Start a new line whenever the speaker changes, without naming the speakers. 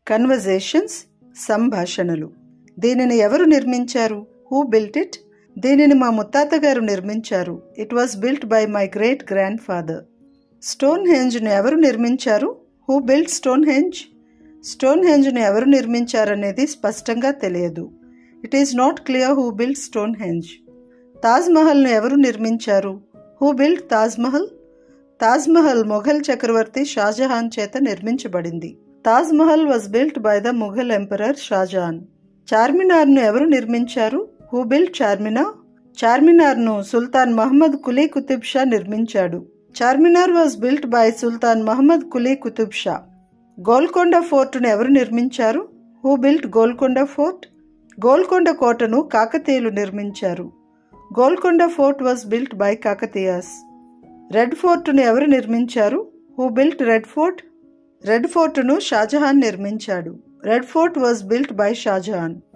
conversations సంభాషణలు దీనిని ఎవరు నిర్మించారు హూ బిల్ట్ ఇట్ దీనిని మా ముత్తాత గారు నిర్మించారు it was built by my great grand father స్టోన్ హెంజ్ను ఎవరు నిర్మించారు హూ బిల్ట్ స్టోన్ హెంజ్ స్టోన్ హెంజ్ను ఎవరు నిర్మించారనేది స్పష్టంగా తెలియదు it is not clear who built Stonehenge తాజ్ మహల్ను ఎవరు నిర్మించారు హూ బిల్ట్ తాజ్ మహల్ తాజ్ మహల్ మొఘల్ చక్రవర్తి షాజహాన్ చేత నిర్మించబడింది Taj Mahal was built by the Mughal emperor Shahjahan చార్మినార్ను ఎవరు నిర్మించారు హూ బిల్ట్ చార్మినార్ చార్మినార్ను సుల్తాన్ మహమ్మద్ కులీ కుతుబ్ షా నిర్మించాడు Charminar was built by Sultan Muhammad Quli Qutb Shah Golconda ఫోర్టును ఎవరు నిర్మించారు who built Golconda Fort Golconda కోటను కాకతీయులు నిర్మించారు Golconda Fort was built by Kakatiyas రెడ్ ఫోర్టును ఎవరు నిర్మించారు హూ బిల్ట్ రెడ్ ఫోర్ట్ రెడ్ ఫోర్టును షాజహాన్ నిర్మించాడు Red Fort was built by Shahjahan